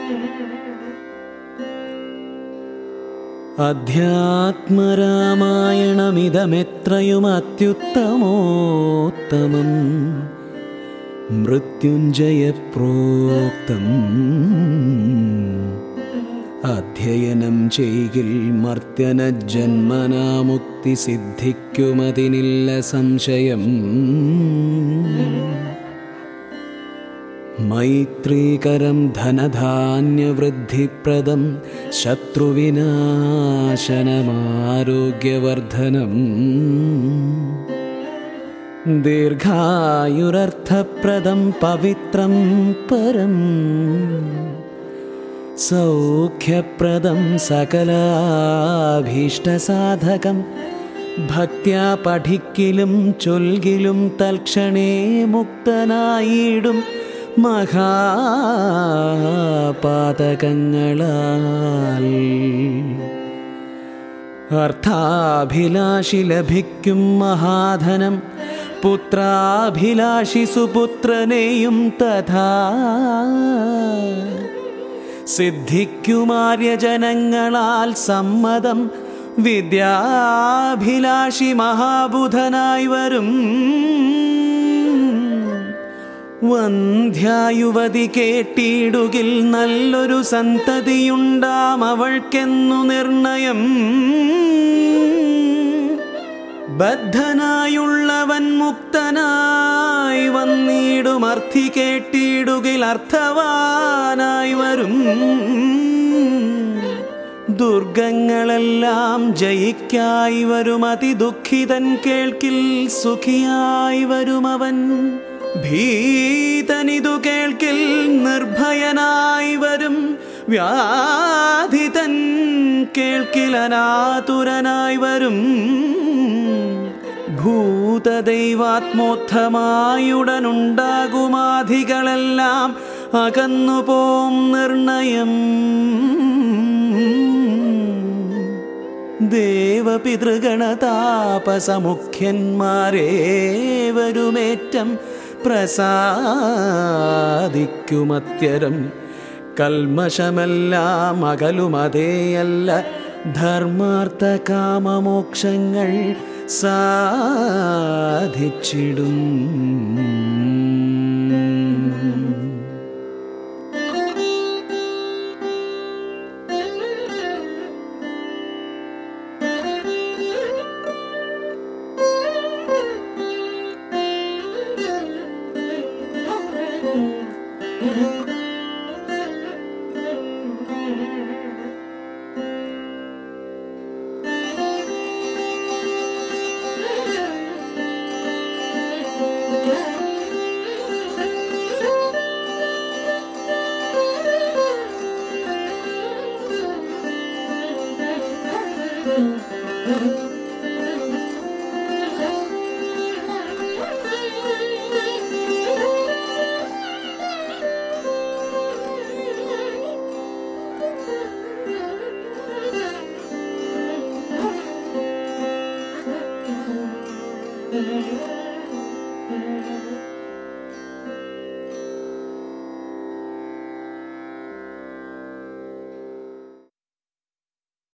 അധ്യാത്മരാമായണമിതമെത്രയും അത്യുത്തമോത്തമം മൃത്യുഞ്ജയപ്രോക്തം അധ്യയനം ചെയ്കിൽ മർത്യന ജന്മനാമുക്തി സിദ്ധിക്കുമതിനില്ല സംശയം മൈത്രീകരം ധനധാന്യവൃദ്ധിപ്രദം ശത്രുവിനാശനമാരോഗ്യവർദ്ധനം ദീർഘായുരർത്ഥപ്രദം പവിത്രം പരം സൗഖ്യപ്രദം സകലാഭീഷ്ടസാധകം ഭക്ത്യാ പഠിക്കിലും ചൊൽകിലും തൽക്ഷണേ മുക്തനായിടും മഹാപാതകങ്ങളാൽ അർത്ഥാഭിലാഷി ലഭിക്കും മഹാധനം പുത്രാഭിലാഷി സുപുത്രനെയും തഥാ സിദ്ധിക്കുമാര്യജനങ്ങളാൽ സമ്മതം വിദ്യാഭിലാഷി മഹാബുധനായി വരും വന്ധ്യായുവതി കേട്ടിടുകിൽ നല്ലൊരു സന്തതിയുണ്ടാം അവൾക്കെന്നു നിർണയം ബദ്ധനായുള്ളവൻ മുക്തനായി വന്നിടും അർത്ഥി കേട്ടിടുകിൽ അർത്ഥവാനായി വരും ദുർഗങ്ങളെല്ലാം ജയിക്കായി വരും അതിദുഃഖിതൻ കേൾക്കിൽ സുഖിയായി വരും അവൻ ഭീതനിതു കേൾക്കിൽ നിർഭയനായി വരും വ്യാധിതൻ കേൾക്കിൽ അനാതുരനായി വരും ഭൂതദൈവാത്മോത്ഥമായുടനുണ്ടാകുമാധികളെല്ലാം അകന്നുപോം നിർണയം ദേവപിതൃഗണതാപസമുഖ്യന്മാരേവരുമേറ്റം പ്രസാദിക്കുമത്യരം കൽമഷമെല്ലാം അകലുമതേയല്ല ധർമാർത്ഥ കാമമോക്ഷങ്ങൾ സാധിച്ചിടും Thank you.